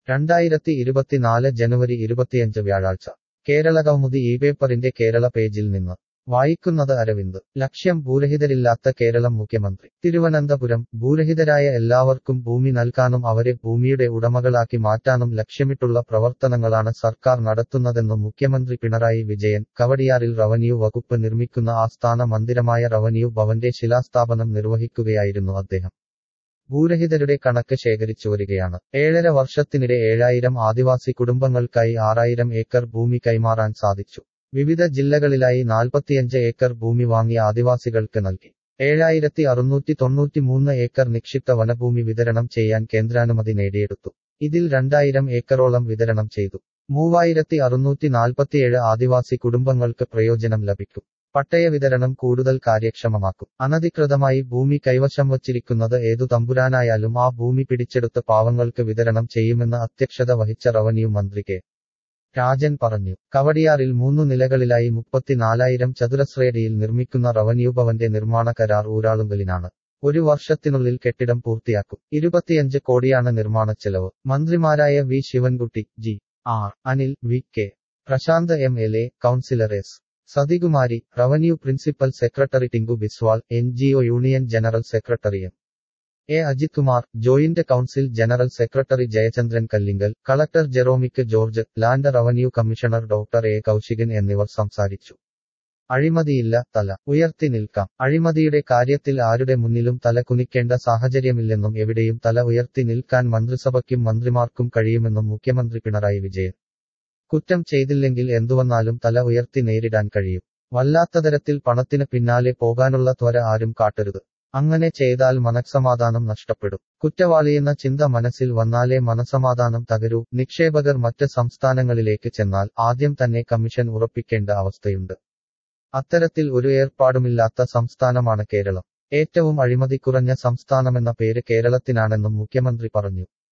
രണ്ടായിരത്തി ഇരുപത്തിനാല് ജനുവരി ഇരുപത്തിയഞ്ച് വ്യാഴാഴ്ച കേരളകൗമുദി ഈ പേപ്പറിന്റെ കേരള പേജിൽ നിന്ന് വായിക്കുന്നത് അരവിന്ദ് ലക്ഷ്യം ഭൂരഹിതരില്ലാത്ത കേരളം മുഖ്യമന്ത്രി തിരുവനന്തപുരം ഭൂരഹിതരായ എല്ലാവർക്കും ഭൂമി നൽകാനും അവരെ ഭൂമിയുടെ ഉടമകളാക്കി മാറ്റാനും ലക്ഷ്യമിട്ടുള്ള പ്രവർത്തനങ്ങളാണ് സർക്കാർ നടത്തുന്നതെന്ന് മുഖ്യമന്ത്രി പിണറായി വിജയൻ കവടിയാറിൽ റവന്യൂ വകുപ്പ് നിർമ്മിക്കുന്ന ആസ്ഥാന മന്ദിരമായ റവന്യൂ ഭവന്റെ ശിലാസ്ഥാപനം നിർവഹിക്കുകയായിരുന്നു അദ്ദേഹം ഭൂരഹിതരുടെ കണക്ക് ശേഖരിച്ചു വരികയാണ് ഏഴര വർഷത്തിനിടെ ഏഴായിരം ആദിവാസി കുടുംബങ്ങൾക്കായി ആറായിരം ഏക്കർ ഭൂമി കൈമാറാൻ സാധിച്ചു വിവിധ ജില്ലകളിലായി നാൽപ്പത്തിയഞ്ച് ഏക്കർ ഭൂമി വാങ്ങി ആദിവാസികൾക്ക് നൽകി ഏഴായിരത്തി അറുന്നൂറ്റി തൊണ്ണൂറ്റിമൂന്ന് ഏക്കർ നിക്ഷിപ്ത വനഭൂമി വിതരണം ചെയ്യാൻ കേന്ദ്രാനുമതി നേടിയെടുത്തു ഇതിൽ രണ്ടായിരം ഏക്കറോളം വിതരണം ചെയ്തു മൂവായിരത്തി അറുന്നൂറ്റി നാൽപ്പത്തിയേഴ് ആദിവാസി കുടുംബങ്ങൾക്ക് പ്രയോജനം ലഭിക്കും പട്ടയ വിതരണം കൂടുതൽ കാര്യക്ഷമമാക്കും അനധികൃതമായി ഭൂമി കൈവശം വച്ചിരിക്കുന്നത് ഏതു തമ്പുരാനായാലും ആ ഭൂമി പിടിച്ചെടുത്ത് പാവങ്ങൾക്ക് വിതരണം ചെയ്യുമെന്ന് അധ്യക്ഷത വഹിച്ച റവന്യൂ മന്ത്രി കെ രാജൻ പറഞ്ഞു കവടിയാറിൽ മൂന്നു നിലകളിലായി മുപ്പത്തിനാലായിരം ചതുരശ്രയടിയിൽ നിർമ്മിക്കുന്ന റവന്യൂ ഭവന്റെ നിർമ്മാണ കരാർ ഊരാളുങ്കലിനാണ് ഒരു വർഷത്തിനുള്ളിൽ കെട്ടിടം പൂർത്തിയാക്കും ഇരുപത്തിയഞ്ച് കോടിയാണ് നിർമ്മാണ ചെലവ് മന്ത്രിമാരായ V Sivankutty G R Anil V K Prasanth M L A councillor S Sathikumari revenue principal secretary Tinku Biswal N union general secretary M A Ajith Kumar joint council general secretary Jayachandran Kallingal collector Jeromic George land revenue commissioner doctor A Kousigan എന്നിവർ സംസാരിച്ചു അഴിമതിയില്ല തല ഉയർത്തി നിൽക്കാം അഴിമതിയുടെ കാര്യത്തിൽ ആരുടെ മുന്നിലും തല കുനിക്കേണ്ട സാഹചര്യമില്ലെന്നും എവിടെയും തല ഉയർത്തി നിൽക്കാൻ മന്ത്രിസഭയ്ക്കും മന്ത്രിമാർക്കും കഴിയുമെന്നും മുഖ്യമന്ത്രി പിണറായി വിജയൻ കുറ്റം ചെയ്തില്ലെങ്കിൽ എന്തുവന്നാലും തല ഉയർത്തി നേരിടാൻ കഴിയും വല്ലാത്തതരത്തിൽ പണത്തിന് പിന്നാലെ പോകാനുള്ള ത്വര ആരും കാട്ടരുത് അങ്ങനെ ചെയ്താൽ മനസ്സമാധാനം നഷ്ടപ്പെടും കുറ്റവാളിയെന്ന ചിന്ത മനസ്സിൽ വന്നാലേ മനസമാധാനം തകരൂ നിക്ഷേപകർ മറ്റ് സംസ്ഥാനങ്ങളിലേക്ക് ചെന്നാൽ ആദ്യം തന്നെ കമ്മീഷൻ ഉറപ്പിക്കേണ്ട അവസ്ഥയുണ്ട് അത്തരത്തിൽ ഒരു ഏർപ്പാടുമില്ലാത്ത സംസ്ഥാനമാണ് കേരളം ഏറ്റവും അഴിമതി കുറഞ്ഞ സംസ്ഥാനമെന്ന പേര് കേരളത്തിനാണെന്നും മുഖ്യമന്ത്രി പറഞ്ഞു